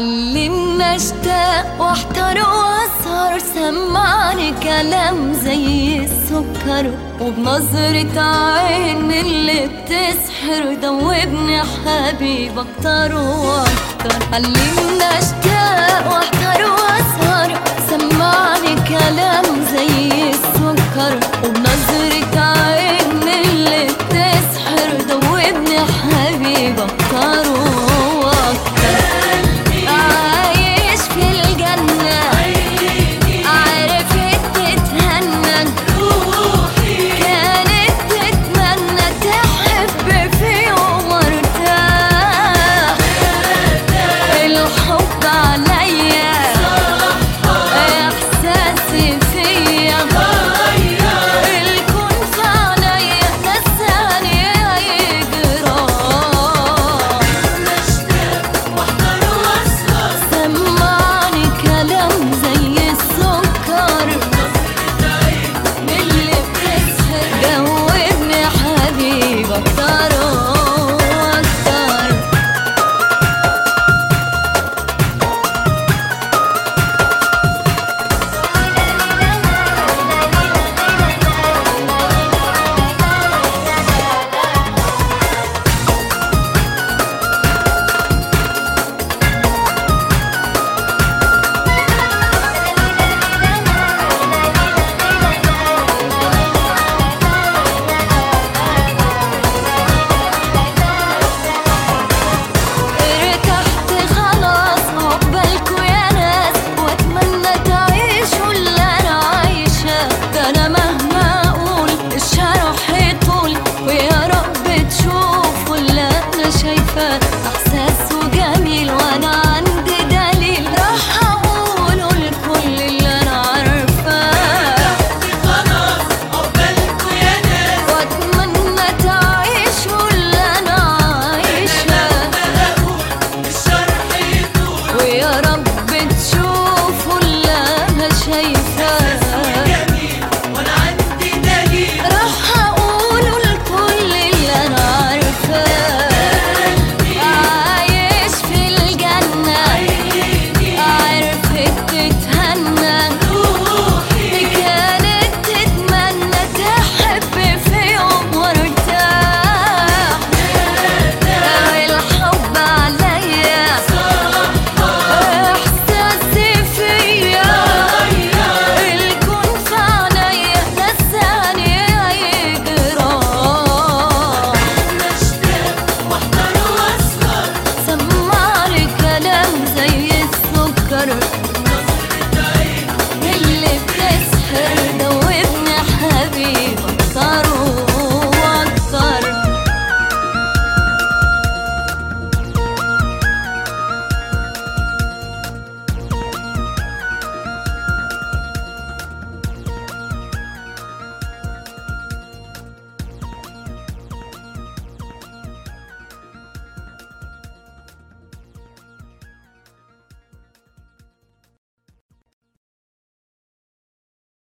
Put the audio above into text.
علمنا اشتاق واحتار واسهر سمعني كلام زي السكر وبنظرة عين من اللي بتسحر دوبني حبيب اكتر واكتر علمنا اشتاق واحتار واسهر سمعني كلام زي السكر وبنظرة عين من اللي بتسحر دوبني حبيب اكتر واكتر عايش في الجنة عرفت تتهنى كانت تتمنى تحب في يوم ارتاح الحب عليا احساسي فيا الكون في عينيا نساني اي جراح سمعني كلام زي السكر من اللي بتسحر جاوبني حبيب اكتر واكتر ارتحت خلاص عقبالكوا يا ناس واتمنى تعيشوا اللي انا عايشه ده انا مهما